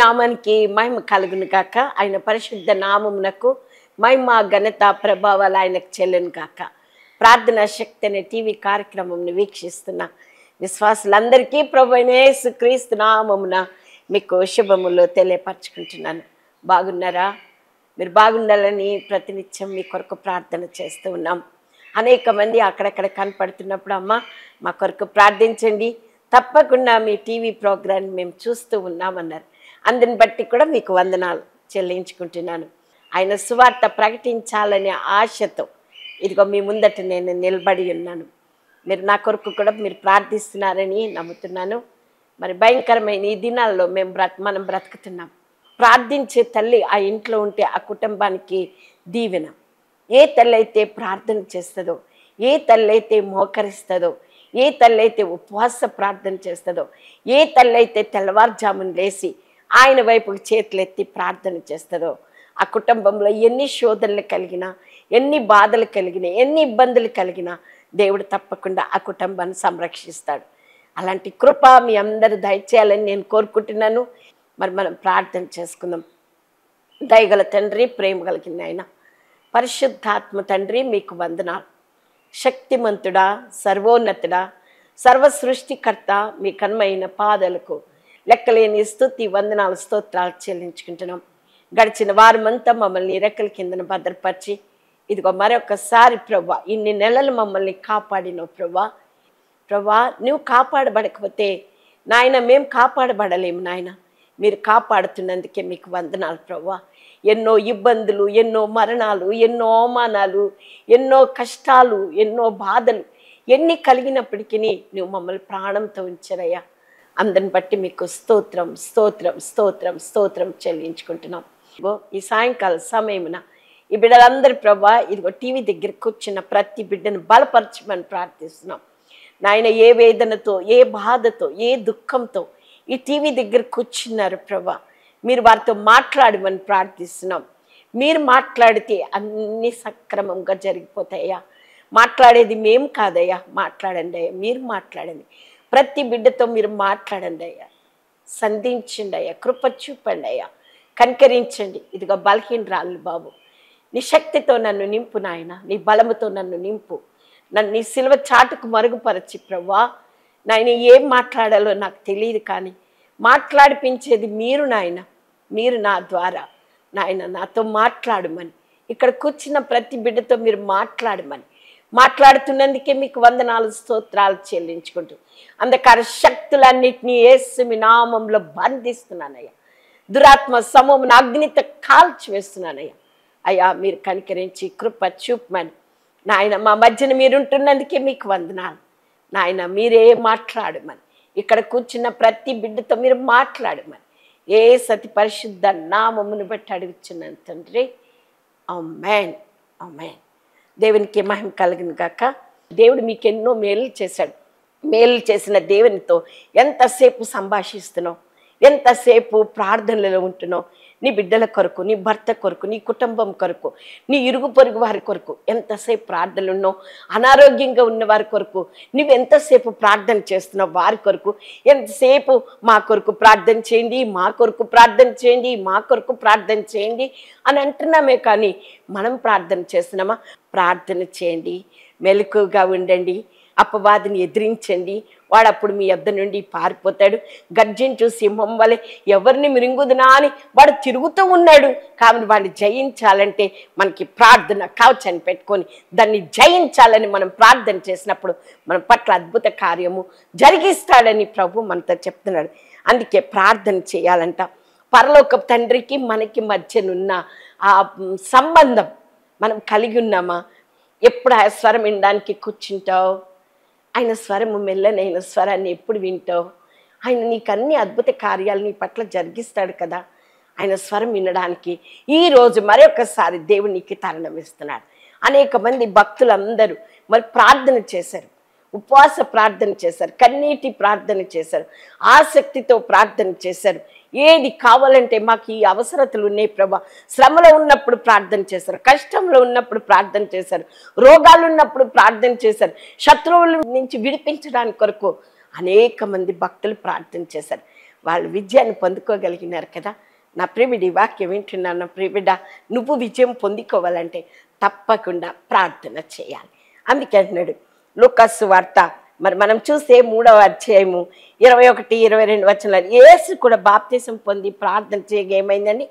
నామానికి మహిమ కలుగును గాక ఆయన పరిశుద్ధ నామమునకు మహిమ ఘనత ప్రభావాలు ఆయనకు చెల్లును గాక ప్రార్థనా శక్తి అనే టీవీ కార్యక్రమంను వీక్షిస్తున్న విశ్వాసులందరికీ ప్రభు క్రీస్తు నామమున మీకు శుభములు తెలియపరచుకుంటున్నాను బాగున్నారా మీరు బాగుండాలని ప్రతినిత్యం మీ కొరకు ప్రార్థన చేస్తూ ఉన్నాం అనేక మంది అక్కడక్కడ కనపడుతున్నప్పుడు అమ్మ మా కొరకు ప్రార్థించండి తప్పకుండా మీ టీవీ ప్రోగ్రాం మేము చూస్తూ ఉన్నామన్నారు అందుని బట్టి కూడా మీకు వందనాలు చెల్లించుకుంటున్నాను ఆయన సువార్త ప్రకటించాలనే ఆశతో ఇదిగో మీ ముందట నేను నిలబడి ఉన్నాను మీరు నా కొరకు కూడా మీరు ప్రార్థిస్తున్నారని నమ్ముతున్నాను మరి భయంకరమైన ఈ దినాల్లో మేము బ్రత మనం బ్రతుకుతున్నాం ప్రార్థించే తల్లి ఆ ఇంట్లో ఉంటే ఆ కుటుంబానికి దీవెన ఏ తల్లి అయితే ప్రార్థన చేస్తుందో ఏ తల్లి అయితే మోకరిస్తుందో ఏ తల్లి అయితే ఉపవాస ప్రార్థన చేస్తుందో ఏ తల్లి అయితే తెల్లవారుజామున లేచి ఆయన వైపుకి చేతులెత్తి ప్రార్థన చేస్తుందో ఆ కుటుంబంలో ఎన్ని శోధనలు కలిగినా ఎన్ని బాధలు కలిగినా ఎన్ని ఇబ్బందులు కలిగినా దేవుడు తప్పకుండా ఆ కుటుంబాన్ని సంరక్షిస్తాడు అలాంటి కృప మీ అందరు దయచేయాలని నేను కోరుకుంటున్నాను మరి మనం ప్రార్థన చేసుకుందాం దయగల తండ్రి ప్రేమ కలిగిన ఆయన పరిశుద్ధాత్మ తండ్రి మీకు వందనాలు శక్తిమంతుడా సర్వోన్నతుడా సర్వ సృష్టికర్త మీ కన్మైన పాదలకు లెక్కలేని స్థుతి వందనాలు స్తోత్రాలు చెల్లించుకుంటున్నాం గడిచిన వారమంతా మమ్మల్ని రెక్కల కిందన భద్రపరిచి ఇదిగో మరొకసారి ప్రభా ఇన్ని నెలలు మమ్మల్ని కాపాడిన ప్రభా ప్రభా నువ్వు కాపాడబడకపోతే నాయన మేము కాపాడబడలేము నాయన మీరు కాపాడుతున్నందుకే మీకు వందనాలు ప్రభా ఎన్నో ఇబ్బందులు ఎన్నో మరణాలు ఎన్నో అవమానాలు ఎన్నో కష్టాలు ఎన్నో బాధలు ఎన్ని కలిగినప్పటికీ నువ్వు మమ్మల్ని ప్రాణంతో ఉంచరయ్యా అందరిని బట్టి మీకు స్తోత్రం స్తోత్రం స్తోత్రం స్తోత్రం చెల్లించుకుంటున్నాం ఇదిగో ఈ సాయంకాల సమయమున ఈ బిడ్డలందరి ప్రభా ఇదిగో టీవీ దగ్గర కూర్చున్న ప్రతి బిడ్డను బలపరచమని ప్రార్థిస్తున్నాం నాయన ఏ వేదనతో ఏ బాధతో ఏ దుఃఖంతో ఈ టీవీ దగ్గర కూర్చున్నారు ప్రభా మీరు వారితో మాట్లాడమని ప్రార్థిస్తున్నాం మీరు మాట్లాడితే అన్నీ సక్రమంగా జరిగిపోతాయా మాట్లాడేది మేము కాదయ్యా మాట్లాడండి అయ్యా మీరు మాట్లాడండి ప్రతి బిడ్డతో మీరు మాట్లాడండి అయ్యా సంధించండి అయ్యా కృప చూపండి అయ్యా కనికరించండి ఇదిగో బలహీనరాలు బాబు నీ శక్తితో నన్ను నింపు నాయన నీ బలముతో నన్ను నింపు నన్ను నీ సిల్వ చాటుకు మరుగుపరచి ప్రవ్వా నాయన ఏం మాట్లాడాలో నాకు తెలియదు కానీ మాట్లాడిపించేది మీరు నాయన మీరు నా ద్వారా నాయన నాతో మాట్లాడమని ఇక్కడ కూర్చున్న ప్రతి బిడ్డతో మీరు మాట్లాడమని మాట్లాడుతున్నందుకే మీకు వందనాలు స్తోత్రాలు చెల్లించుకుంటూ అంధకార శక్తులన్నిటినీ ఏసు మీ నామంలో బంధిస్తున్నానయ్యా దురాత్మ సమూహం అగ్నితో కాల్చి వేస్తున్నానయ్యా అయ్యా మీరు కనికరించి కృప చూపమని నాయన మా మధ్యన మీరుంటున్నందుకే మీకు వందనాలు నాయన మీరే మాట్లాడమని ఇక్కడ కూర్చున్న ప్రతి బిడ్డతో మీరు మాట్లాడమని ఏ సతి పరిశుద్ధ నామమును బట్టి అడుగుచున్నాను తండ్రి అమ్మాన్ అమ్మాన్ దేవునికి మహిమ కలిగిన గాక దేవుడు మీకు ఎన్నో మేలు చేశాడు మేలు చేసిన దేవునితో ఎంతసేపు సంభాషిస్తున్నావు ఎంతసేపు ప్రార్థనలో ఉంటున్నావు నీ బిడ్డల కొరకు నీ భర్త కొరకు నీ కుటుంబం కొరకు నీ ఇరుగు పొరుగు వారి కొరకు ఎంతసేపు ప్రార్థనలు ఉన్నావు అనారోగ్యంగా ఉన్న వారి కొరకు నువ్వు ఎంతసేపు ప్రార్థన చేస్తున్నావు వారి కొరకు ఎంతసేపు మా కొరకు ప్రార్థన చేయండి మా కొరకు ప్రార్థన చేయండి మా కొరకు ప్రార్థన చేయండి అని అంటున్నామే కానీ మనం ప్రార్థన చేస్తున్నామా ప్రార్థన చేయండి మెలకుగా ఉండండి అపవాదిని ఎదిరించండి వాడు అప్పుడు మీ యొద్ద నుండి పారిపోతాడు గర్జించు సింహం వలె ఎవరిని మిరింగుదునా అని వాడు తిరుగుతూ ఉన్నాడు కాబట్టి వాడిని జయించాలంటే మనకి ప్రార్థన కవచాన్ని పెట్టుకొని దాన్ని జయించాలని మనం ప్రార్థన చేసినప్పుడు మన పట్ల అద్భుత కార్యము జరిగిస్తాడని ప్రభు మనతో చెప్తున్నాడు అందుకే ప్రార్థన చేయాలంట పరలోక తండ్రికి మనకి మధ్యనున్న ఆ సంబంధం మనం కలిగి ఉన్నామా ఎప్పుడు ఆ స్వరం వినడానికి కూర్చుంటావు ఆయన స్వరము మెల్లనైన స్వరాన్ని ఎప్పుడు వింటావు ఆయన నీకు అన్ని అద్భుత కార్యాలు నీ పట్ల జరిగిస్తాడు కదా ఆయన స్వరం వినడానికి ఈరోజు మరొకసారి దేవుడు నీకు తరుణం ఇస్తున్నాడు అనేక మంది భక్తులందరూ మరి ప్రార్థన చేశారు ఉపవాస ప్రార్థన చేశారు కన్నీటి ప్రార్థన చేశారు ఆసక్తితో ప్రార్థన చేశారు ఏది కావాలంటే మాకు ఈ అవసరతలు ఉన్నాయి ప్రభా శ్రమలో ఉన్నప్పుడు ప్రార్థన చేశారు కష్టంలో ఉన్నప్పుడు ప్రార్థన చేశారు రోగాలు ఉన్నప్పుడు ప్రార్థన చేశారు శత్రువుల నుంచి విడిపించడానికి కొరకు అనేక మంది భక్తులు ప్రార్థన చేశారు వాళ్ళు విజయాన్ని పొందుకోగలిగినారు కదా నా ప్రిమిడి వాక్యం వింటున్నాను నా ప్రిమిడ నువ్వు విజయం పొందుకోవాలంటే తప్పకుండా ప్రార్థన చేయాలి అందుకే అంటున్నాడు లూకస్సు వార్త మరి మనం చూస్తే మూడవ అధ్యాయము ఇరవై ఒకటి ఇరవై రెండు వచ్చిన యేసు కూడా బాప్తీసం పొంది ప్రార్థన చేయగా ఏమైందండి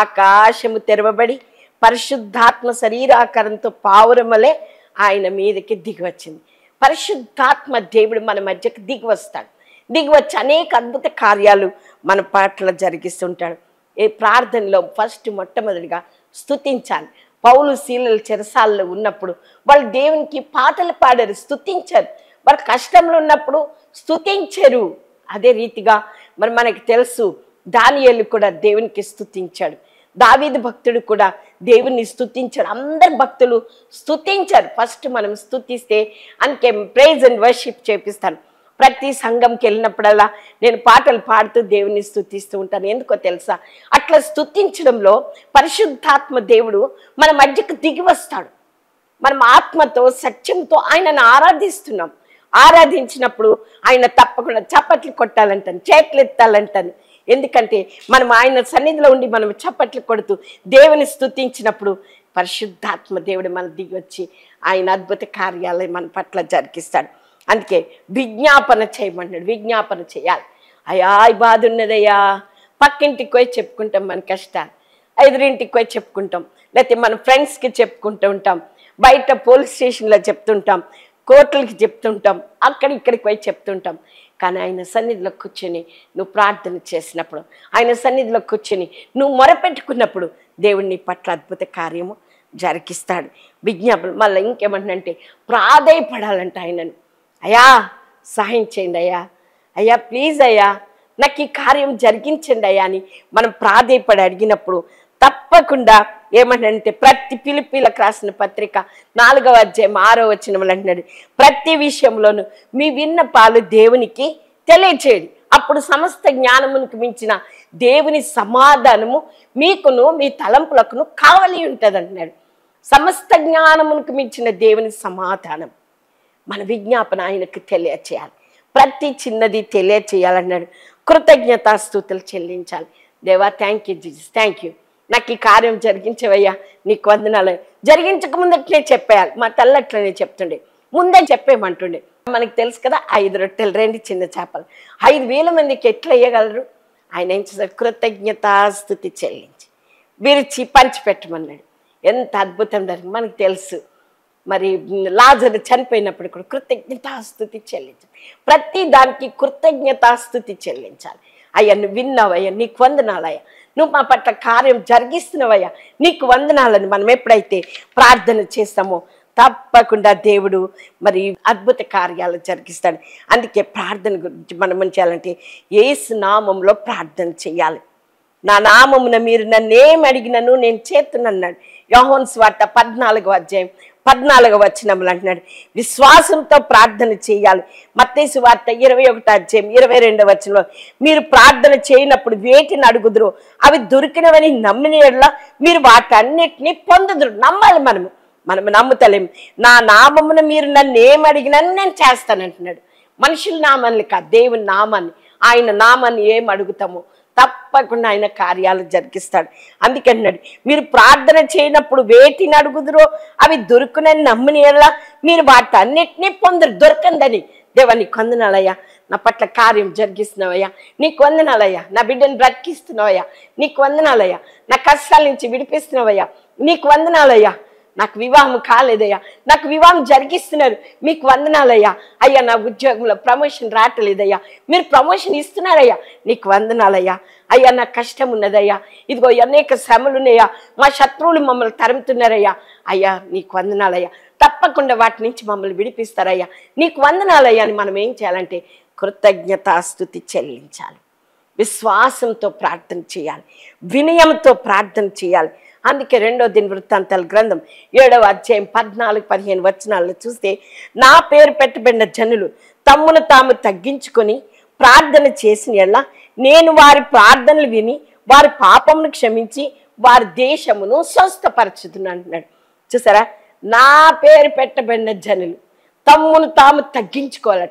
ఆకాశము తెరవబడి పరిశుద్ధాత్మ శరీరాకారంతో పావురమలే ఆయన మీదకి దిగి వచ్చింది పరిశుద్ధాత్మ దేవుడు మన మధ్యకి దిగి వస్తాడు దిగి వచ్చి అనేక అద్భుత కార్యాలు మన పట్ల జరిగిస్తుంటాడు ఏ ప్రార్థనలో ఫస్ట్ మొట్టమొదటిగా స్తుతించాలి పౌలు శీలలు చెరసాల్లో ఉన్నప్పుడు వాళ్ళు దేవునికి పాటలు పాడారు స్తుతించారు వాళ్ళు కష్టంలో ఉన్నప్పుడు స్తుతించరు అదే రీతిగా మరి మనకి తెలుసు దానియేలు కూడా దేవునికి స్తుతించాడు దావీదు భక్తుడు కూడా దేవుని స్తుతించాడు అందరు భక్తులు స్తుతించారు ఫస్ట్ మనం స్తుతిస్తే అందుకే ప్రైజ్ అండ్ వర్షిప్ చేపిస్తాను ప్రతి సంఘంకి వెళ్ళినప్పుడల్లా నేను పాటలు పాడుతూ దేవుని స్తుతిస్తూ ఉంటాను ఎందుకో తెలుసా అట్లా స్తుతించడంలో పరిశుద్ధాత్మ దేవుడు మన మధ్యకు దిగి వస్తాడు మనం ఆత్మతో సత్యంతో ఆయనను ఆరాధిస్తున్నాం ఆరాధించినప్పుడు ఆయన తప్పకుండా చప్పట్లు కొట్టాలంటాను చేతులు ఎత్తాలంటాను ఎందుకంటే మనం ఆయన సన్నిధిలో ఉండి మనం చప్పట్లు కొడుతూ దేవుని స్తుతించినప్పుడు పరిశుద్ధాత్మ దేవుడు మన దిగి వచ్చి ఆయన అద్భుత కార్యాలయం మన పట్ల జరిగిస్తాడు అందుకే విజ్ఞాపన చేయమన్నాడు విజ్ఞాపన చేయాలి అయ్యా ఈ బాధ ఉన్నదయ్యా పక్కింటికి పోయి చెప్పుకుంటాం మన కష్టాలు ఎదురింటికి పోయి చెప్పుకుంటాం లేకపోతే మన ఫ్రెండ్స్కి చెప్పుకుంటూ ఉంటాం బయట పోలీస్ స్టేషన్లో చెప్తుంటాం కోర్టులకి చెప్తుంటాం అక్కడ ఇక్కడికి పోయి చెప్తుంటాం కానీ ఆయన సన్నిధిలో కూర్చొని నువ్వు ప్రార్థన చేసినప్పుడు ఆయన సన్నిధిలో కూర్చొని నువ్వు మొరపెట్టుకున్నప్పుడు దేవుడు నీ పట్ల అద్భుత కార్యము జరిగిస్తాడు విజ్ఞాపన మళ్ళీ ఇంకేమంటే ప్రాధేయపడాలంట ఆయనను అయ్యా సహాయం చేయండి అయ్యా అయ్యా ప్లీజ్ అయ్యా నాకు ఈ కార్యం జరిగించండి అయ్యా అని మనం ప్రాధేయపడి అడిగినప్పుడు తప్పకుండా ఏమంటే ప్రతి పిలిపిలకు రాసిన పత్రిక నాలుగవ అధ్యాయం ఆరో వచ్చిన అంటున్నాడు ప్రతి విషయంలోనూ మీ విన్నపాలు దేవునికి తెలియచేయండి అప్పుడు సమస్త జ్ఞానమునికి మించిన దేవుని సమాధానము మీకును మీ తలంపులకును కావలి ఉంటుంది అంటున్నాడు సమస్త జ్ఞానమునికి మించిన దేవుని సమాధానం మన విజ్ఞాపన ఆయనకు తెలియచేయాలి ప్రతి చిన్నది తెలియచేయాలన్నాడు కృతజ్ఞతాస్థుతులు చెల్లించాలి దేవా thank you Jesus thank you నాకు ఈ కార్యం జరిగించవయ్యా నీకు వందనాలు జరిగించక ముందట్లే చెప్పేయాలి మా తల్లి అట్లనే చెప్తుండే ముందే చెప్పేయమంటుండే మనకు తెలుసు కదా ఐదు రొట్టెలు రెండు చిన్న చేపలు ఐదు వేల మందికి ఎట్లా వేయగలరు ఆయన ఏం చేశారు కృతజ్ఞతాస్థుతి చెల్లించి విరిచి పంచిపెట్టమన్నాడు ఎంత అద్భుతం జరిగింది మనకు తెలుసు మరి లాజరు చనిపోయినప్పుడు కూడా కృతజ్ఞతాస్థుతి చెల్లించాలి ప్రతి దానికి కృతజ్ఞతాస్థుతి చెల్లించాలి అయ్యా నువ్వు విన్నావయ్యా నీకు వందనాలయ్యా నువ్వు మా పట్ల కార్యం జరిగిస్తున్నావయ్యా నీకు వందనాలని మనం ఎప్పుడైతే ప్రార్థన చేస్తామో తప్పకుండా దేవుడు మరి అద్భుత కార్యాలు జరిగిస్తాడు అందుకే ప్రార్థన గురించి మనం ఏం చేయాలంటే ఏసు నామంలో ప్రార్థన చేయాలి నా నామమున మీరు నన్ను ఏం అడిగినను నేను చేతునన్నాడు యోహోన్ స్వార్త పద్నాలుగో అధ్యాయం పద్నాలుగో వచనములు అంటున్నాడు విశ్వాసంతో ప్రార్థన చేయాలి మత్తేసు వార్త ఇరవై ఒకటో అధ్యాయం ఇరవై రెండో వచనంలో మీరు ప్రార్థన చేయనప్పుడు వేటిని అడుగుదురు అవి దొరికినవని నమ్మిన యెడల మీరు వాటన్నిటిని పొందుదురు నమ్మాలి మనము మనం నమ్ముతలేం నా నామమున మీరు నన్ను ఏం అడిగినా నేను చేస్తానంటున్నాడు మనుషుల నామాన్ని కాదు దేవుని నామాన్ని ఆయన నామాన్ని ఏం అడుగుతామో తప్పకుండా ఆయన కార్యాలు జరిగిస్తాడు అందుకన్నాడు మీరు ప్రార్థన చేయనప్పుడు వేటిని అడుగుదురో అవి దొరుకునని నమ్మిన యెడల మీరు వాటన్నిటినీ పొందరు దొరకందని దేవా నీకు వందనాలయ్యా నా పట్ల కార్యం జరిగిస్తున్నావయ్యా నీకు వందనాలయ్యా నా బిడ్డను బ్రతికిస్తున్నావయ్యా నీకు వందనాలయ్యా నా కష్టాల నుంచి విడిపిస్తున్నావయ్యా నీకు వందనాలయ్యా నాకు వివాహం కాలేదయ్యా నాకు వివాహం జరిగిస్తున్నారు మీకు వందనాలయ్యా అయ్యా నా ఉద్యోగంలో ప్రమోషన్ రావట్లేదయ్యా మీరు ప్రమోషన్ ఇస్తున్నారయ్యా నీకు వందనాలయ్యా అయ్యా నాకు కష్టం ఉన్నదయ్యా ఇదిగో అనేక శ్రమలు ఉన్నాయా మా శత్రువులు మమ్మల్ని తరుముతున్నారయ్యా అయ్యా నీకు వందనాలయ్యా తప్పకుండా వాటి నుంచి మమ్మల్ని విడిపిస్తారయ్యా నీకు వందనాలయ్యా అని మనం ఏం చేయాలంటే కృతజ్ఞతాస్థుతి చెల్లించాలి విశ్వాసంతో ప్రార్థన చేయాలి వినయంతో ప్రార్థన చేయాలి అందుకే రెండో దిన వృత్తాంతాల గ్రంథం ఏడవ అధ్యాయం పద్నాలుగు పదిహేను వచనాల్లో చూస్తే నా పేరు పెట్టబడిన జనులు తమ్మును తాము తగ్గించుకొని ప్రార్థన చేసిన ఎడల నేను వారి ప్రార్థనలు విని వారి పాపమును క్షమించి వారి దేశమును స్వస్థపరచుతున్నా అంటున్నాడు చూసారా నా పేరు పెట్టబడిన జనులు తమ్మును తాము తగ్గించుకోవాలట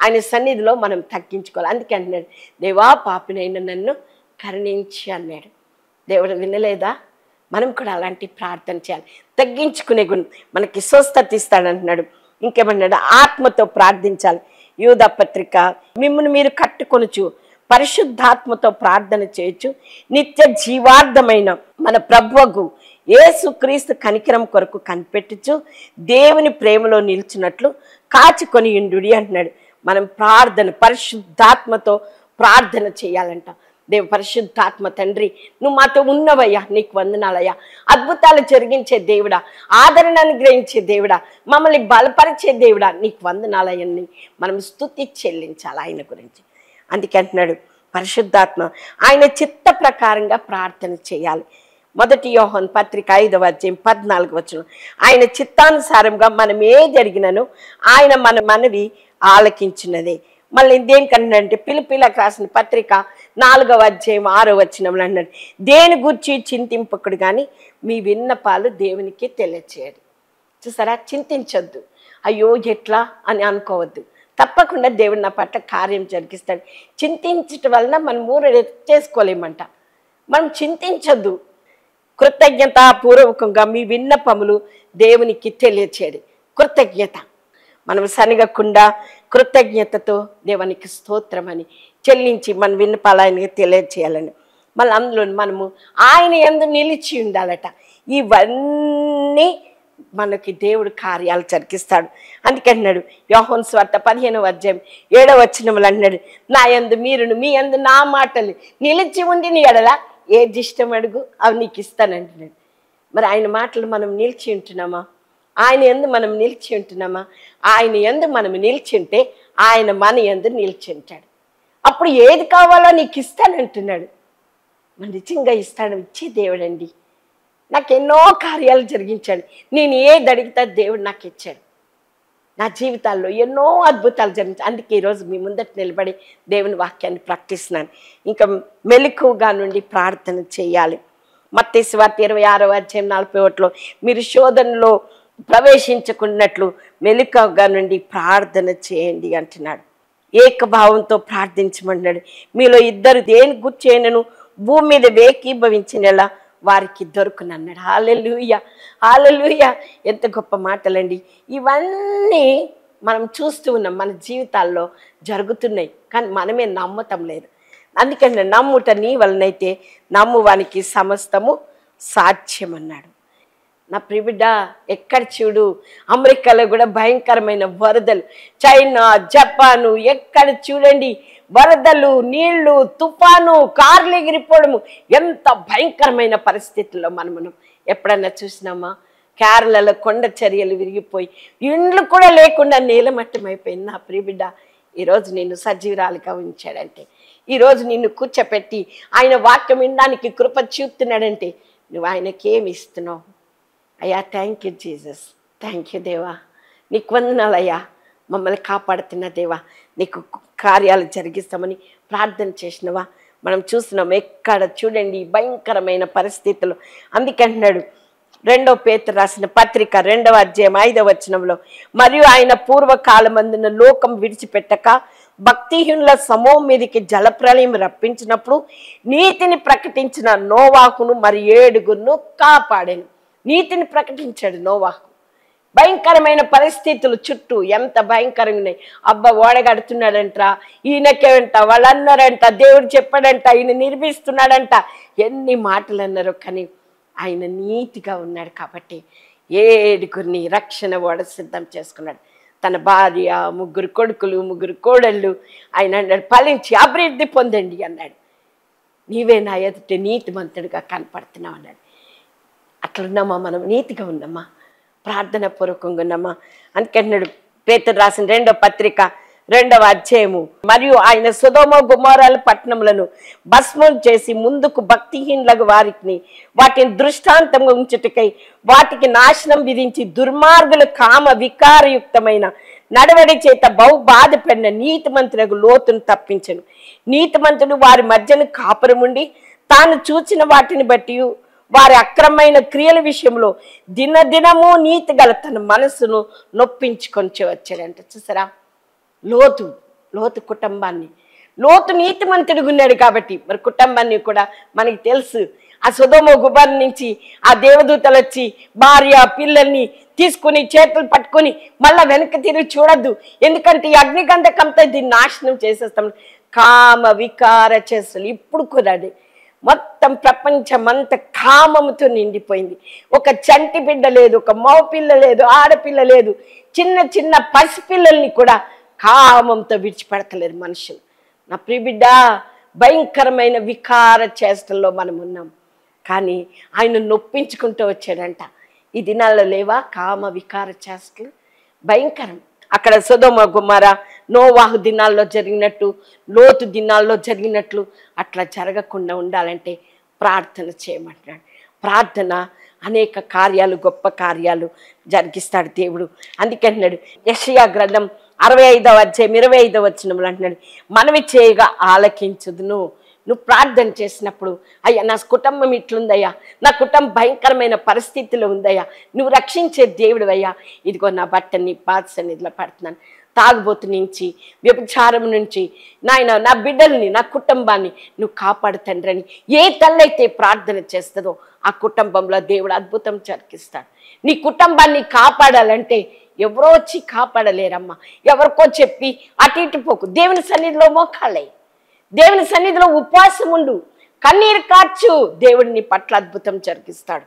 ఆయన సన్నిధిలో మనం తగ్గించుకోవాలి అందుకే అంటున్నాడు దేవా పాపినైన నన్ను కరుణించి అన్నాడు దేవుడు వినలేదా మనం కూడా అలాంటి ప్రార్థన చేయాలి తగ్గించుకునే గుణం మనకి స్వస్థత ఇస్తాడంటున్నాడు ఇంకేమన్నాడు ఆత్మతో ప్రార్థించాలి యూదా పత్రిక మిమ్మల్ని మీరు కట్టుకొనుచు పరిశుద్ధాత్మతో ప్రార్థన చేయొచ్చు నిత్య జీవార్థమైన మన ప్రభువుకు యేసు క్రీస్తు కనికరం కొరకు కనిపెట్టుచు దేవుని ప్రేమలో నిల్చున్నట్లు కాచుకొని ఇండుడి అంటున్నాడు మనం ప్రార్థన పరిశుద్ధాత్మతో ప్రార్థన చేయాలంట దేవ పరిశుద్ధాత్మ తండ్రి నువ్వు మాతో ఉన్నవయ్యా నీకు వందనాలయ్యా అద్భుతాలు జరిగించే దేవుడా ఆదరణ అనుగ్రహించే దేవుడా మమ్మల్ని బలపరిచే దేవుడా నీకు వందనాలయ్యని మనం స్తుతి చెల్లించాలి ఆయన గురించి అందుకే అంటున్నాడు పరిశుద్ధాత్మ ఆయన చిత్త ప్రకారంగా ప్రార్థన చేయాలి మొదటి యోహన్ పత్రిక ఐదవ అధ్యాయం పద్నాలుగు వచ్చిన ఆయన చిత్తానుసారంగా మనం ఏది అడిగినను ఆయన మన మనవి ఆలకించినదే మళ్ళీ దేనికంటే పిలిపిలకు రాసిన పత్రిక నాలుగవ అధ్యాయం ఆరో వచ్చినంలో అన్నాడు దేని గురించి చింతింపకుడు కానీ మీ విన్నపాలు దేవునికి తెలియచేయడు చూసారా చింతించొద్దు అయ్యో ఎట్లా అని అనుకోవద్దు తప్పకుండా దేవుడు నా పట్ల కార్యం జరిగిస్తాడు చింతించటం వలన మనం ఊరు చేసుకోలేమంట మనం చింతించొద్దు కృతజ్ఞత పూర్వకంగా మీ విన్నపములు దేవునికి తెలియచేయడు కృతజ్ఞత మనం సనగకుండా కృతజ్ఞతతో దేవునికి స్తోత్రమని చెల్లించి మన విన్నపాలు ఆయనకి తెలియచేయాలని మళ్ళీ అందులో మనము ఆయన ఎందు నిలిచి ఉండాలట ఇవన్నీ మనకి దేవుడు కార్యాలు జరిగిస్తాడు అందుకన్నాడు యోహన్ స్వార్థ పదిహేనవ అధ్యాయం ఏడవ వచనములు అన్నాడు నా యందు మీరును మీ యందు నా మాటలు నిలిచి ఉండి నీ ఎడల ఏది ఇష్టం అడుగు అవి నీకు ఇస్తానంటున్నాడు మరి ఆయన మాటలు మనం నిలిచి ఉంటున్నామా ఆయన ఎందు మనం నిలిచి ఉంటున్నామా ఆయన ఎందు మనం నిలిచి ఉంటే ఆయన మన ఎందు నిలిచి ఉంటాడు అప్పుడు ఏది కావాలో నీకు ఇస్తానంటున్నాడు మరి నిజంగా ఇస్తాడు ఇచ్చే దేవుడండి నాకు ఎన్నో కార్యాలు జరిగించాడు నేను ఏది అడిగితే దేవుడు నాకు ఇచ్చాడు నా జీవితాల్లో ఎన్నో అద్భుతాలు జరిగించాయి అందుకే ఈరోజు మీ ముందట నిలబడి దేవుని వాక్యాన్ని ప్రకటిస్తున్నాను ఇంకా మెలకుగా నుండి ప్రార్థన చేయాలి మత్తేసు వార్త ఇరవై ఆరో అధ్యాయం నలభై ఒకటిలో మీరు శోధనలో ప్రవేశించకున్నట్లు మెలకుగా నుండి ప్రార్థన చేయండి అంటున్నాడు ఏకభావంతో ప్రార్థించమన్నాడు మీలో ఇద్దరు దేని గుర్చేయనను భూమి మీద వేకీభవించినలా వారికి దొరుకునన్నాడు హాలెలుయ హాలెలుయ ఎంత గొప్ప మాటలండి ఇవన్నీ మనం చూస్తూ ఉన్నాం మన జీవితాల్లో జరుగుతున్నాయి కానీ మనమే నమ్మటం లేదు అందుకని నమ్ముట నీ వలనైతే నమ్మువానికి సమస్తము సాధ్యమన్నాడు నా ప్రిబిడ్డ ఎక్కడ చూడు అమెరికాలో కూడా భయంకరమైన వరదలు చైనా జపాను ఎక్కడ చూడండి వరదలు నీళ్లు తుఫాను కార్లు ఎగిరిపోవడము ఎంత భయంకరమైన పరిస్థితుల్లో మనం మనం ఎప్పుడన్నా చూసినామా కేరళలో కొండ చర్యలు విరిగిపోయి ఇండ్లు కూడా లేకుండా నీలమట్టం అయిపోయింది నా ప్రియబిడ్డ ఈరోజు నిన్ను సజీవరాలుగా ఉంచాడంటే ఈరోజు నిన్ను కూర్చోపెట్టి ఆయన వాక్యం వినడానికి కృప చూపుతున్నాడంటే నువ్వు ఆయనకేమి ఇస్తున్నావు అయ్యా thank you Jesus thank you దేవా నీకు వందనాలయ్యా మమ్మల్ని కాపాడుతున్న దేవా నీకు కార్యాలు జరిగిస్తామని ప్రార్థన చేసినవా మనం చూస్తున్నాం ఎక్కడ చూడండి ఈ భయంకరమైన పరిస్థితులు అందుకే అంటున్నాడు రెండవ పేతురు రాసిన పత్రిక రెండవ అధ్యాయం ఐదవ వచనంలో మరియు ఆయన పూర్వకాలమందున లోకం విడిచిపెట్టక భక్తిహీనుల సమూహం మీదకి జలప్రలయం రప్పించినప్పుడు నీతిని ప్రకటించిన నోవాహును మరి ఏడుగురును కాపాడాను నీతిని ప్రకటించాడు నోవాహు భయంకరమైన పరిస్థితులు చుట్టూ ఎంత భయంకరంగా ఉన్నాయి అబ్బా ఓడగడుతున్నాడంట ఈయనకేంట వాళ్ళన్నారంట దేవుడు చెప్పాడంట ఈయన నిర్మిస్తున్నాడంట ఎన్ని మాటలు అన్నారు కానీ ఆయన నీతిగా ఉన్నాడు కాబట్టి ఏడుగురిని రక్షణ ఓడ సిద్ధం చేసుకున్నాడు తన భార్య ముగ్గురు కొడుకులు ముగ్గురు కోడళ్ళు ఆయన అన్నాడు ఫలించి అభివృద్ధి పొందండి అన్నాడు నీవే నా ఎదుట నీతిమంతుడిగా కనపడుతున్నావు అన్నాడు అట్లున్నామా మనం నీతిగా ఉన్నామా ప్రార్థన పూర్వకంగా ఉన్నామా అందుకంటున్నాడు పేతురు రాసిన రెండో పత్రిక రెండవ అధ్యాయము మరియు ఆయన సుధోమ గుమారాల పట్టణములను భస్మం చేసి ముందుకు భక్తిహీనులకు వారికి వాటిని దృష్టాంతంగా ఉంచుటకై వాటికి నాశనం విధించి దుర్మార్గుల కామ వికారయుక్తమైన నడవడి చేత బహు బాధపడిన నీతిమంతులకు లోతును తప్పించను నీతిమంతుడు వారి మధ్యన కాపురముండి తాను చూచిన వాటిని బట్టి వారి అక్రమైన క్రియల విషయంలో దినదినము నీతి గల తన మనసును నొప్పించుకొని వచ్చాడంట చూసారా లోతు లోతు కుటుంబాన్ని లోతు నీతిమంతుడిగా ఉన్నాడు కాబట్టి మరి కుటుంబాన్ని కూడా మనకి తెలుసు ఆ సుధోమ గుబారి నుంచి ఆ దేవదూతలు వచ్చి భార్య పిల్లల్ని తీసుకుని చేతులు పట్టుకొని మళ్ళా వెనక్కి తిరిగి చూడొద్దు ఎందుకంటే ఈ అగ్నిగంధకంతో దీన్ని నాశనం చేసేస్తాం కామ వికార చేస్తలు ఇప్పుడు కూడా అదే మొత్తం ప్రపంచమంతా కామముతో నిండిపోయింది ఒక చంటి బిడ్డ లేదు ఒక మగపిల్ల లేదు ఆడపిల్ల లేదు చిన్న చిన్న పసిపిల్లల్ని కూడా కామంతో విడిచిపెడతలేదు మనుషులు నా ప్రియబిడ్డ భయంకరమైన వికార చేష్టల్లో మనం ఉన్నాం కానీ ఆయన నొప్పించుకుంటూ వచ్చాడంట ఈ దినాల్లో లేవా కామ వికార చేష్టలు భయంకరం అక్కడ సుధోమ గుమార నోవాహు దినాల్లో జరిగినట్టు లోతు దినాల్లో జరిగినట్లు అట్లా జరగకుండా ఉండాలంటే ప్రార్థన చేయమంటున్నాడు ప్రార్థన అనేక కార్యాలు గొప్ప కార్యాలు జరిగిస్తాడు దేవుడు అందుకే అంటున్నాడు యషయా గ్రంథం అరవై ఐదవ అధ్యాయం ఇరవై ఐదవ వచ్చినములు అంటున్నాడు మనవి చేయగా ఆలకించుదును నువ్వు ప్రార్థన చేసినప్పుడు అయ్యా నా కుటుంబం ఇట్లుందయ్యా నా కుటుంబం భయంకరమైన పరిస్థితిలో ఉందయ్యా నువ్వు రక్షించే దేవుడు అయ్యా ఇదిగో నా బట్టని పాత సన్నిధిలో పడుతున్నాను తాగుబోతు నుంచి వ్యభిచారం నుంచి నాయన నా బిడ్డల్ని నా కుటుంబాన్ని నువ్వు కాపాడు తండ్రని ఏ తల్లైతే ప్రార్థన చేస్తుందో ఆ కుటుంబంలో దేవుడు అద్భుతం జరిగిస్తాడు నీ కుటుంబాన్ని కాపాడాలంటే ఎవరో వచ్చి కాపాడలేరమ్మా ఎవరికో చెప్పి అటు ఇటు పోకు దేవుని సన్నిధిలో మోకాళ్ళే దేవుని సన్నిధిలో ఉపవాసం ఉండు కన్నీరు కార్చు దేవుడిని పట్ల అద్భుతం జరిగిస్తాడు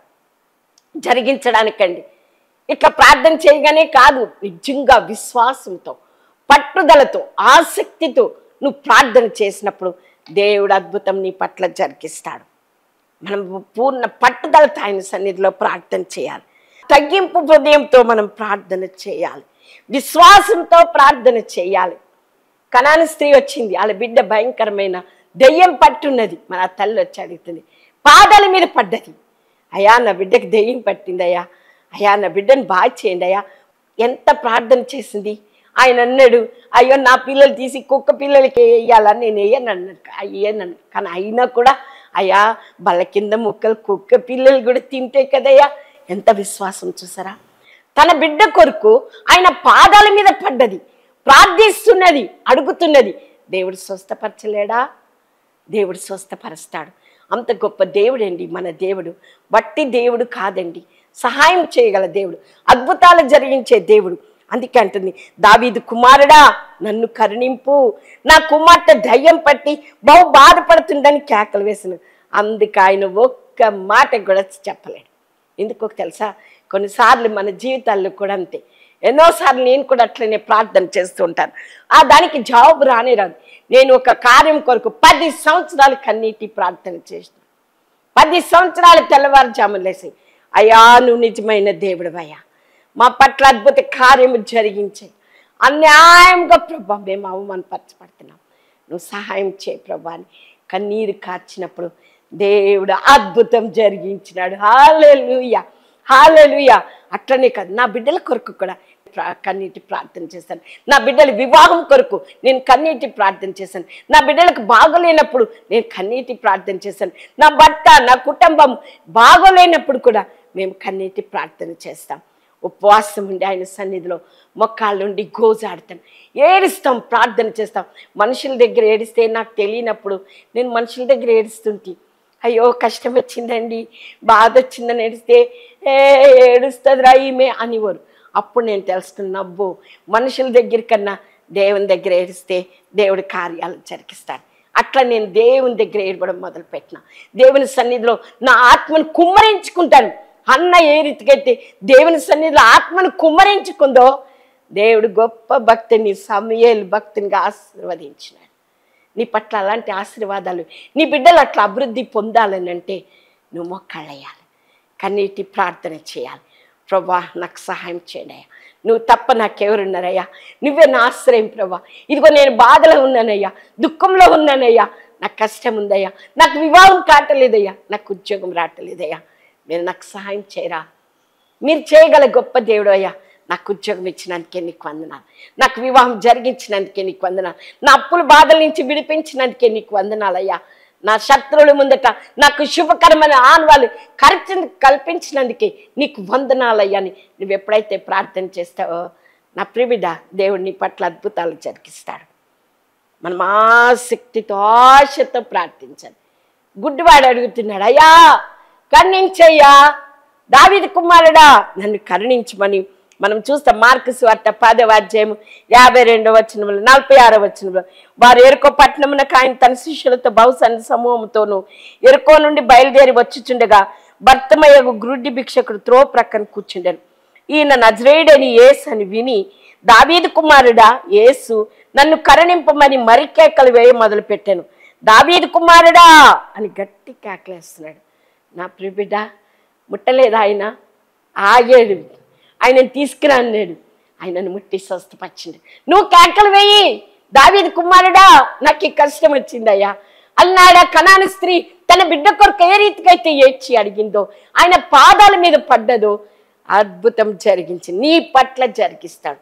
జరిగించడానికండి ఇట్లా ప్రార్థన చేయగానే కాదు నిజంగా విశ్వాసంతో పట్టుదలతో ఆసక్తితో నువ్వు ప్రార్థన చేసినప్పుడు దేవుడు అద్భుతం నీ పట్ల జరిగిస్తాడు మనం పూర్ణ పట్టుదలతో ఆయన సన్నిధిలో ప్రార్థన చేయాలి తగ్గింపు హృదయంతో మనం ప్రార్థన చేయాలి విశ్వాసంతో ప్రార్థన చేయాలి కనాని స్త్రీ వచ్చింది వాళ్ళ బిడ్డ భయంకరమైన దెయ్యం పట్టున్నది మన తల్లి వచ్చి అడుగుతుంది పాదాల మీద పడ్డది అయ్యా నా బిడ్డకి దెయ్యం పట్టింది అయ్యా అయ్యా నా బిడ్డను బాగా చేయండి అయ్యా ఎంత ప్రార్థన చేసింది ఆయన అన్నాడు అయ్యో నా పిల్లలు తీసి కుక్క పిల్లలకి వేయాలని నేను వేయను అన్నాడు అయ్యనన్నాడు కానీ అయినా కూడా అయ్యా బల్ల కింద ముక్కలు కుక్క పిల్లలు కూడా తింటే కదయ్యా ఎంత విశ్వాసం చూసారా తన బిడ్డ కొరకు ఆయన పాదాల మీద పడ్డది ప్రార్థిస్తున్నది అడుగుతున్నది దేవుడు స్వస్థపరచలేడా దేవుడు స్వస్థపరుస్తాడు అంత గొప్ప దేవుడండి మన దేవుడు వట్టి దేవుడు కాదండి సహాయం చేయగల దేవుడు అద్భుతాలు జరిగించే దేవుడు అందుకే అంటుంది దావీదు కుమారుడా నన్ను కరుణింపు నా కుమార్తె దయ్యం పట్టి బహు బాధపడుతుందని కేకలు వేసిన అందుకు ఆయన ఒక్క మాట కూడా చెప్పలేడు ఎందుకో తెలుసా కొన్నిసార్లు మన జీవితాల్లో కూడా అంతే ఎన్నోసార్లు నేను కూడా అట్లనే ప్రార్థన చేస్తూ ఉంటాను ఆ దానికి జవాబు రానే రాదు నేను ఒక కార్యం కొరకు పది సంవత్సరాలు కన్నీటి ప్రార్థన చేసిన పది సంవత్సరాలు తెల్లవారుజామున లేసి అయ్యా నువ్వు నిజమైన దేవుడు అయ్యా మా పట్ల అద్భుత కార్యము జరిగించే అన్యాయంగా ప్రభా మేము అవమానపరచబడుతున్నాం నువ్వు సహాయం చేయి ప్రభా అని కన్నీరు కార్చినప్పుడు దేవుడు అద్భుతం జరిగించినాడు హాలెలుయ హాలెలుయ అట్లనే కాదు నా బిడ్డల కొరకు కూడా ప్రా- కన్నీటి ప్రార్థన చేశాను నా బిడ్డల వివాహం కొరకు నేను కన్నీటి ప్రార్థన చేశాను నా బిడ్డలకు బాగోలేనప్పుడు నేను కన్నీటి ప్రార్థన చేశాను నా భర్త నా కుటుంబం బాగోలేనప్పుడు కూడా మేము కన్నీటి ప్రార్థన చేస్తాం ఉపవాసం ఉండి ఆయన సన్నిధిలో మొక్కాళ్ళుండి గోజాడతాను ఏడుస్తాం ప్రార్థన చేస్తాం మనుషుల దగ్గర ఏడిస్తే నాకు తెలియనప్పుడు నేను మనుషుల దగ్గర ఏడుస్తుంటే అయ్యో కష్టం వచ్చిందండి బాధ వచ్చిందని ఏడిస్తే ఏ ఏడుస్తుందిరా ఈమె అనేవారు అప్పుడు నేను తెలుస్తున్న అబ్బో మనుషుల దగ్గర కన్నా దేవుని దగ్గర ఏడిస్తే దేవుడి కార్యాలు జరిగిస్తాడు అట్లా నేను దేవుని దగ్గర ఏడవడం మొదలుపెట్టిన దేవుని సన్నిధిలో నా ఆత్మను కుమ్మరించుకుంటాను అన్న ఏ రీతికైతే దేవుని సన్నిధిలో ఆత్మను కుమ్మరించుకుందో దేవుడు గొప్ప భక్తిని సమయలు భక్తినిగా ఆశీర్వదించినాడు నీ పట్ల అలాంటి ఆశీర్వాదాలు నీ బిడ్డలు అట్లా అభివృద్ధి పొందాలని అంటే నువ్వు మొక్కళ్ళేయాలి కన్నీటి ప్రార్థన చేయాలి ప్రభా నాకు సహాయం చేయండి అయ్యా నువ్వు తప్ప నాకెవరున్నారయ్యా నువ్వే నా ఆశ్రయం ప్రభా ఇదిగో నేను బాధలో ఉన్నానయ్యా దుఃఖంలో ఉన్నానయ్యా నాకు కష్టం ఉందయ్యా నాకు వివాహం కావట్లేదయ్యా నాకు ఉద్యోగం రావట్లేదయ్యా మీరు నాకు సహాయం చేయరా మీరు చేయగల గొప్ప దేవుడు అయ్యా నాకు ఉద్యోగం ఇచ్చినందుకే నీకు వందనాలు నాకు వివాహం జరిగించినందుకే నీకు వందనాలు నా అప్పుల బాధల నుంచి విడిపించినందుకే నీకు వందనాలయ్యా నా శత్రువుల ముందట నాకు శుభకరమైన ఆనవాళ్ళు ఖర్చు కల్పించినందుకే నీకు వందనాలయ్యా అని నువ్వు ఎప్పుడైతే ప్రార్థన చేస్తావో నా ప్రిబిడ దేవుడు నీ పట్ల అద్భుతాలు జరిగిస్తాడు మనం ఆసక్తితో ఆశతో ప్రార్థించాలి గుడ్డివాడు అడుగుతున్నాడు అయ్యా కరుణించయ్యా దావిది కుమారుడా నన్ను కరుణించమని మనం చూస్తాం మార్కు స్వార్త పదవ అధ్యాయము యాభై రెండవ వచనంలో నలభై ఆరో వచనంలో వారు ఎరుకో పట్టణమునకు ఆయన తన శిష్యులతో బహుసన్ సమూహంతోనూ ఎరుకో నుండి బయలుదేరి వచ్చుచుండగా భర్తమయ్యకు గ్రుడ్డి భిక్షకుడు త్రో ప్రక్కన కూర్చుండెను ఈయన నజరేయుడని యేసు అని విని దావీదు కుమారుడా యేసు నన్ను కరుణింపమని మరి కేకలు వేయ మొదలు పెట్టాను దావీదు కుమారుడా అని గట్టి కేకలేస్తున్నాడు నా ప్రిబిడ్డ ముట్టలేదు ఆయన ఆగాడు ఆయనను తీసుకురా అన్నాడు ఆయనను ముట్టి స్వస్థపరిచింది నువ్వు కేకలు వేయి దావీదు కుమారుడా నాకు ఈ కష్టం వచ్చిందయ్యా అన్నాడా కనాని స్త్రీ తన బిడ్డ కొరకు ఏ రీతిగా అయితే ఏడ్చి అడిగిందో ఆయన పాదాల మీద పడ్డదో అద్భుతం జరిగించి నీ పట్ల జరిగిస్తాడు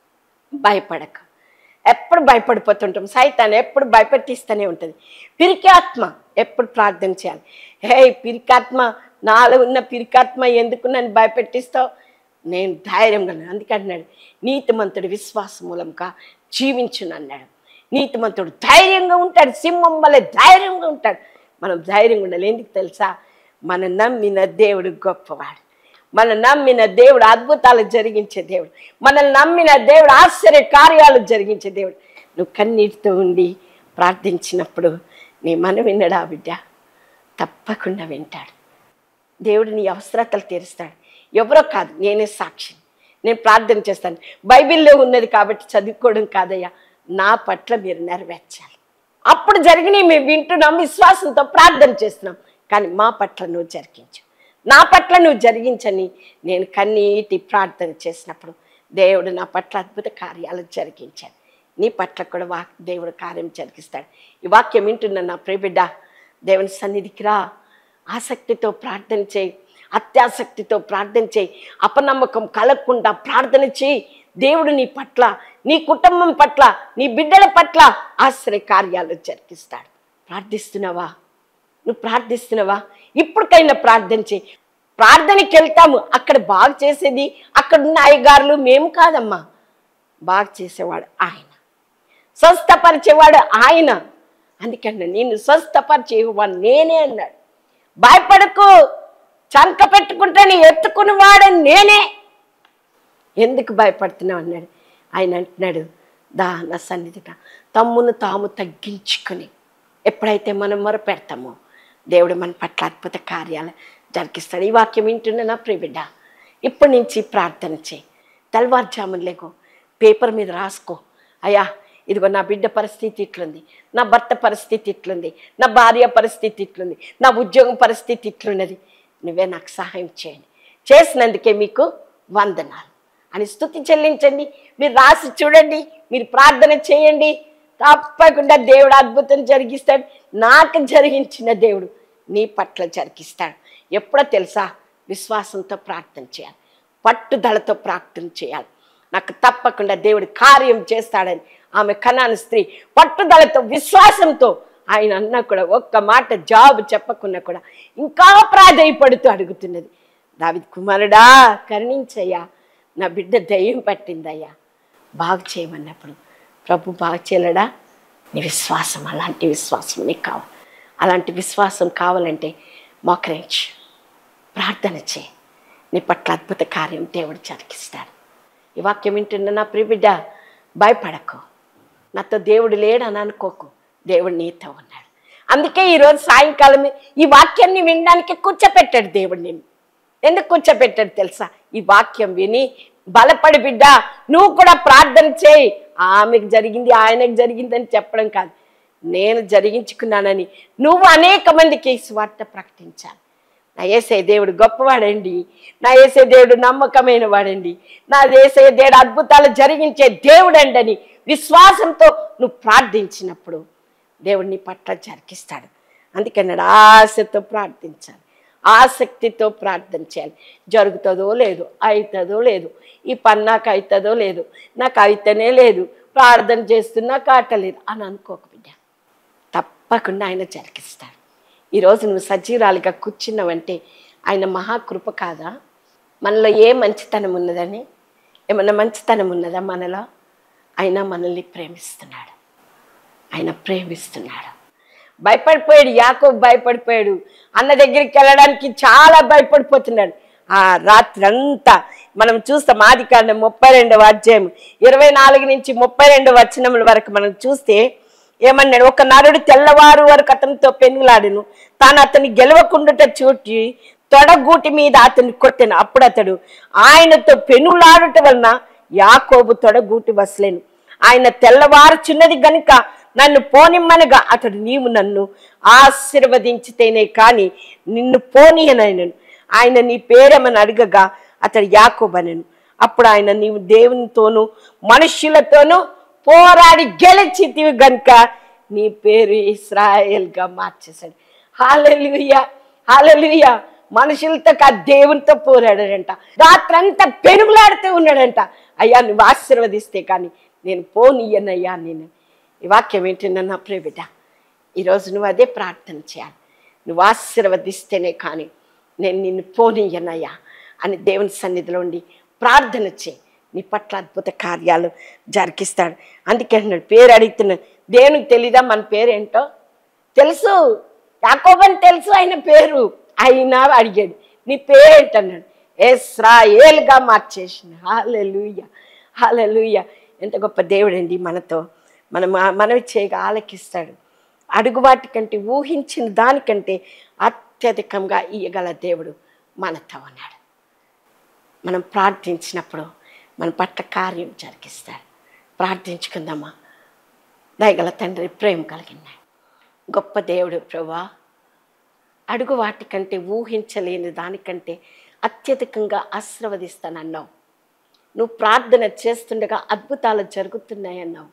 భయపడక ఎప్పుడు భయపడిపోతుంటాం సైతాన్ ఎప్పుడు భయపెట్టిస్తూనే ఉంటుంది పిరికాత్మ ఎప్పుడు ప్రార్థన చేయాలి హే పిరికాత్మ నాలో ఉన్న పిరికాత్మ ఎందుకు నన్ను భయపెట్టిస్తావు నేను ధైర్యంగా ఉన్నాను. అందుకే అన్నాడు నీతిమంతుడు విశ్వాస మూలంగా జీవించును అన్నాడు నీతిమంతుడు ధైర్యంగా ఉంటాడు సింహం వల్ల ధైర్యంగా ఉంటాడు మనం ధైర్యంగా ఉండాలి ఎందుకు తెలుసా మన నమ్మిన దేవుడు గొప్పవాడు మన నమ్మిన దేవుడు అద్భుతాలు జరిగించే దేవుడు మనల్ని నమ్మిన దేవుడు ఆశ్చర్య కార్యాలు జరిగించే దేవుడు నువ్వు కన్నీటితో ఉండి ప్రార్థించినప్పుడు నీ మనం విన్నడా బిడ్డ తప్పకుండా వింటాడు దేవుడు నీ అవసరతలు తీరుస్తాడు ఎవరో కాదు నేనే సాక్షి నేను ప్రార్థన చేస్తాను బైబిల్లో ఉన్నది కాబట్టి చదువుకోవడం కాదయ్యా నా పట్ల మీరు నెరవేర్చాలి అప్పుడు జరిగినవి మేము వింటున్నాం విశ్వాసంతో ప్రార్థన చేస్తున్నాం కానీ మా పట్ల నువ్వు జరిగించు నా పట్ల నువ్వు జరిగించని నేను కన్నీటి ప్రార్థన చేసినప్పుడు దేవుడు నా పట్ల అద్భుత కార్యాలు జరిగించాడు నీ పట్ల కూడా వా దేవుడు కార్యం జరిగిస్తాడు ఈ వాక్యం వింటున్న నా ప్రియబిడ్డ దేవుని సన్నిధికి రా ఆసక్తితో ప్రార్థన చేయి అత్యాసక్తితో ప్రార్థన చేయి అపనమ్మకం కలగకుండా ప్రార్థన చేయి దేవుడు నీ పట్ల నీ కుటుంబం పట్ల నీ బిడ్డల పట్ల ఆశ్చర్య కార్యాలు జరిగిస్తాడు ప్రార్థిస్తున్నావా నువ్వు ప్రార్థిస్తున్నావా ఇప్పటికైనా ప్రార్థన చేయి ప్రార్థనకి వెళ్తాము అక్కడ బాగు చేసేది అక్కడ ఉన్న అయ్యగారులు మేము కాదమ్మా బాగు చేసేవాడు ఆయన స్వస్థపరిచేవాడు ఆయన అందుకన్నా నేను స్వస్థపరిచేవాడు నేనే అన్నాడు భయపడకు చంక పెట్టుకుంటే ఎత్తుకునేవాడు నేనే ఎందుకు భయపడుతున్నావు అన్నాడు ఆయన అంటున్నాడు దా నా సన్నిధిగా తమ్మును తాము తగ్గించుకొని ఎప్పుడైతే మనం మొరపెడతామో దేవుడు మన పట్ల అద్భుత కార్యాలు జరిగిస్తాడు ఈ వాక్యం వింటున్న నా ప్రియబిడ్డ ఇప్పటి నుంచి ప్రార్థన చేయి తెల్లవారుజామున లేకో పేపర్ మీద రాసుకో అయ్యా ఇదిగో నా బిడ్డ పరిస్థితి ఇట్లుంది నా భర్త పరిస్థితి ఇట్లుంది నా భార్య పరిస్థితి ఇట్లుంది నా ఉద్యోగం పరిస్థితి ఇట్లున్నది నువ్వే నాకు సహాయం చేయండి చేసినందుకే మీకు వందనాలు అని స్థుతి చెల్లించండి మీరు రాసి చూడండి మీరు ప్రార్థన చేయండి తప్పకుండా దేవుడు అద్భుతం జరిగిస్తాడు నాకు జరిగించిన దేవుడు నీ పట్ల జరిగిస్తాడు ఎప్పుడో తెలుసా విశ్వాసంతో ప్రార్థన చేయాలి పట్టుదలతో ప్రార్థన చేయాలి నాకు తప్పకుండా దేవుడు కార్యం చేస్తాడని ఆమె కనాని స్త్రీ పట్టుదలతో విశ్వాసంతో ఆయన అన్నా కూడా ఒక్క మాట జాబ్ చెప్పకున్నా కూడా ఇంకా ప్రాధాయపడుతూ అడుగుతున్నది దావిద్ కుమారుడా కరుణించయ్యా నా బిడ్డ దయ్యం పట్టిందయ్యా బాగు చేయమన్నప్పుడు ప్రభు బాగు చేయలేడా నీ విశ్వాసం అలాంటి విశ్వాసం నీకు కావాలి అలాంటి విశ్వాసం కావాలంటే మోకరించు ప్రార్థన చేయి నీ పట్ల అద్భుత కార్యం దేవుడు జరిగిస్తాడు ఈ వాక్యం వింటున్న నా ప్రియబిడ్డ భయపడకు నాతో దేవుడు లేడని అనుకోకు దేవుడు నీతో ఉన్నాడు అందుకే ఈరోజు సాయంకాలం ఈ వాక్యాన్ని వినడానికి కూర్చోపెట్టాడు దేవుడు నిన్ను ఎందుకు కూర్చోపెట్టాడు తెలుసా ఈ వాక్యం విని బలపడి బిడ్డ నువ్వు కూడా ప్రార్థన చేయి ఆమెకు జరిగింది ఆయనకు జరిగింది అని చెప్పడం కాదు నేను జరిగించుకున్నానని నువ్వు అనేక మందికి ఈ స్వార్థ ప్రకటించాలి నా ఏసే దేవుడు గొప్పవాడండి నా ఏసే దేవుడు నమ్మకమైన వాడండి నా ఏసే దేవుడు అద్భుతాలు జరిగించే దేవుడండి అని విశ్వాసంతో నువ్వు ప్రార్థించినప్పుడు దేవుడు నీ పట్ల జరిగిస్తాడు అందుకన్నాడు ఆశతో ప్రార్థించాలి ఆసక్తితో ప్రార్థన చేయాలి జరుగుతుందో లేదు అవుతుందో లేదు ఈ పని నాకు అవుతుందో లేదు నాకు అయితేనే లేదు ప్రార్థన చేస్తున్నా కాటలేదు అని అనుకోక బిడ్డ తప్పకుండా ఆయన జరిగిస్తాడు ఈరోజు నువ్వు సజీరాలుగా కూర్చున్నావంటే ఆయన మహాకృప కాదా మనలో ఏ మంచితనం ఉన్నదని ఏమన్నా మంచితనం ఉన్నదా మనలో అయినా మనల్ని ప్రేమిస్తున్నాడు ఆయన ప్రేమిస్తున్నాడు భయపడిపోయాడు యాకో భయపడిపోయాడు అన్న దగ్గరికి వెళ్ళడానికి చాలా భయపడిపోతున్నాడు ఆ రాత్రి అంతా మనం చూస్తాం ఆది కాండం ముప్పై రెండవ అధ్యాయం ఇరవై నాలుగు నుంచి ముప్పై రెండు వచనముల వరకు మనం చూస్తే ఏమన్నాడు ఒక నరుడు తెల్లవారు వరకు అతనితో పెనుగులాడెను తాను అతని గెలవకుండుట చూచి తొడగూటి మీద అతన్ని కొట్టెను అప్పుడు అతడు ఆయనతో పెనుగులాడుట వలన యాకోబు తొడగూటి వసలేను ఆయన తెల్లవారుచున్నది గనుక నన్ను పోనిమ్మనగా అతడు నీవు నన్ను ఆశీర్వదించితేనే కాని నిన్ను పోనీయనైనను ఆయన నీ పేరేమని అడగగా అతడు యాకోబనను అప్పుడు ఆయన నీవు దేవునితోనూ మనుష్యులతోనూ పోరాడి గెలిచితివి గనుక నీ పేరు ఇస్రాయేల్గా మార్చేశాడు హాలెలుయ హాలెలుయ మనుషులతో కాదు దేవునితో పోరాడాడంట రాత్రంతా పెనుగులాడుతూ ఉన్నాడంట అయ్యా నువ్వు ఆశీర్వదిస్తే కానీ నేను పోనీయనయ్యా నేను ఈ వాక్యం ఏంటన్నా నా ప్రియ బిడ్డ ఈరోజు నువ్వు అదే ప్రార్థన చేయాలి నువ్వు ఆశీర్వదిస్తేనే కానీ నేను నిన్ను పోనీయనయ్యా అని దేవుని సన్నిధిలో ఉండి ప్రార్థన చేయి నీ పట్ల అద్భుత కార్యాలు జరిగిస్తాడు అందుకే అన్నాడు పేరు అడుగుతున్నాడు దేవునికి తెలీదా మన పేరేంటో తెలుసు యాకోబని తెలుసు ఆయన పేరు అయినా అడిగాడు నీ పేరేంటన్నాడు ఎస్రాయేల్గా మార్చేసిన హాలెలుయ హాలెలుయ ఎంత గొప్ప దేవుడండి మనతో మనం మనవి చేయగా ఆలకిస్తాడు అడుగు వాటికంటే ఊహించిన దానికంటే అత్యధికంగా ఇయ్యగల దేవుడు మనతో ఉన్నాడు మనం ప్రార్థించినప్పుడు మన పట్ల కార్యం జరిగిస్తాడు ప్రార్థించుకుందామా దయగల తండ్రి ప్రేమ కలిగింది గొప్ప దేవుడు ప్రభా అడుగు వాటికంటే ఊహించలేని దానికంటే అత్యధికంగా ఆశీర్వదిస్తానన్నావు నువ్వు ప్రార్థన చేస్తుండగా అద్భుతాలు జరుగుతున్నాయన్నావు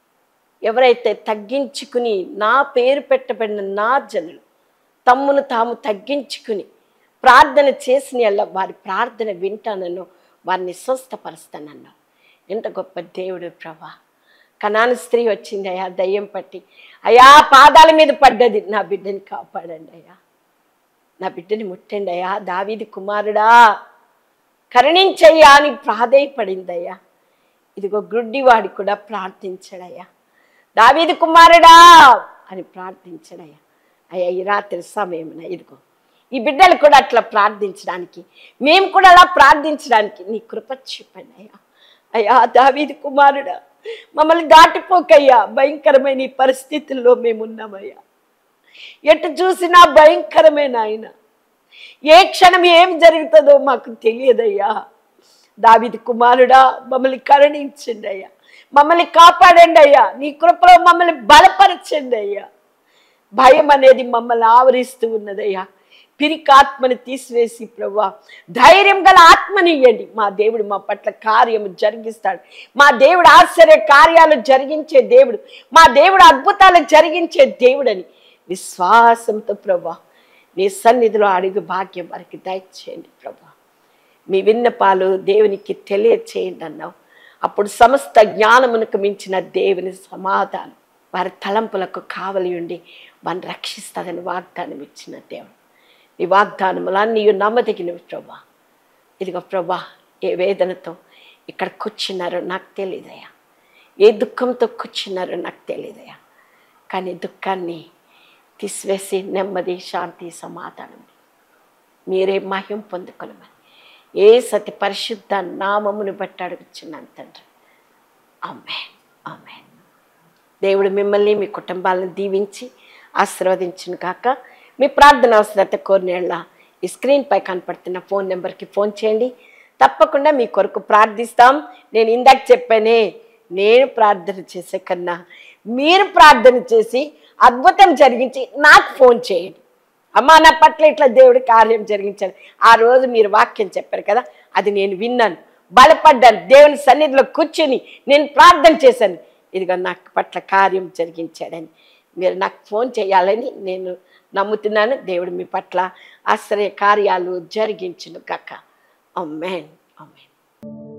ఎవరైతే తగ్గించుకుని నా పేరు పెట్టబడిన నా జనులు తమ్మును తాము తగ్గించుకుని ప్రార్థన చేసిన ఎల్ల వారి ప్రార్థన వింటానను వారిని స్వస్థపరుస్తానన్నావు ఎంత గొప్ప దేవుడు ప్రభా కనాను స్త్రీ వచ్చింది అయ్యా దయ్యం పట్టి అయ్యా పాదాల మీద పడ్డది నా బిడ్డని కాపాడండి అయ్యా నా బిడ్డని ముట్టండి అయ్యా దావీది కుమారుడా కరుణించయ్యా అని ప్రాధేయపడిందయ్యా ఇదిగో గుడ్డివాడి కూడా ప్రార్థించడయ్యా దావీది కుమారుడా అని ప్రార్థించడయ్యా అయ్యా ఈ రాత్రి సమయమున ఇదిగో ఈ బిడ్డలు కూడా అట్లా ప్రార్థించడానికి మేము కూడా అలా ప్రార్థించడానికి నీ కృప చెప్పండి అయ్యా అయ్యా దావీది కుమారుడా మమ్మల్ని దాటిపోకయ్యా భయంకరమైన ఈ పరిస్థితుల్లో మేము ఉన్నామయ్యా ఎటు చూసినా భయంకరమైన ఆయన ఏ క్షణం ఏం జరుగుతుందో మాకు తెలియదయ్యా దావిది కుమారుడా మమ్మల్ని కరుణించండి అయ్యా మమ్మల్ని కాపాడండి అయ్యా నీ కృపలో మమ్మల్ని బలపరచండి అయ్యా భయం అనేది మమ్మల్ని ఆవరిస్తూ ఉన్నదయ్యా పిరికాత్మని తీసివేసి ప్రభా ధైర్యం గల ఆత్మని ఇవ్వండి మా దేవుడు మా పట్ల కార్యము జరిగిస్తాడు మా దేవుడు ఆశ్చర్య కార్యాలు జరిగించే దేవుడు మా దేవుడు అద్భుతాలు జరిగించే దేవుడని విశ్వాసంతో ప్రభా నీ సన్నిధిలో అడుగు భాగ్యం వారికి దయచేయండి ప్రభా మీ విన్నపాలు దేవునికి తెలియచేయండి అన్నావు అప్పుడు సమస్త జ్ఞానమునకు మించిన దేవుని సమాధానం వారి తలంపులకు కావలి ఉండి వారిని రక్షిస్తుందని వాగ్దానం ఇచ్చిన దేవుడు నీ వాగ్దానములన్నీ నమ్మదగినవి ప్రభా ఇదిగో ప్రభా ఏ వేదనతో ఇక్కడ కూర్చున్నారో నాకు తెలియదయ్యా ఏ దుఃఖంతో కూర్చున్నారో నాకు తెలియదయ్యా కానీ దుఃఖాన్ని తీసివేసి నెమ్మది శాంతి సమాధానం మీరే మహిం పొందుకొనమని ఏ సతి పరిశుద్ధ నామమును బట్టి అడుగుచున్నాను తండ్రి ఆమె ఆమె దేవుడు మిమ్మల్ని మీ కుటుంబాలను దీవించి ఆశీర్వదించును కాక మీ ప్రార్థన అవసరత కోరినేళ్ళ ఈ స్క్రీన్పై కనపడుతున్న ఫోన్ నెంబర్కి ఫోన్ చేయండి తప్పకుండా మీ కొరకు ప్రార్థిస్తాం నేను ఇందాక చెప్పానే నేను ప్రార్థన చేసే కన్నా మీరు ప్రార్థన చేసి అద్భుతం జరిగించి నాకు ఫోన్ చేయండి అమ్మా నా పట్ల ఇట్లా దేవుడి కార్యం జరిగించాడు ఆ రోజు మీరు వాక్యం చెప్పారు కదా అది నేను విన్నాను బలపడ్డాను దేవుని సన్నిధిలో కూర్చుని నేను ప్రార్థన చేశాను ఇదిగో నాకు పట్ల కార్యం జరిగించాడని మీరు నాకు ఫోన్ చేయాలని నేను నమ్ముతున్నాను దేవుడు మీ పట్ల ఆశ్చర్య కార్యాలు జరిగించును కక్క అమ్మేన్ అమ్మేన్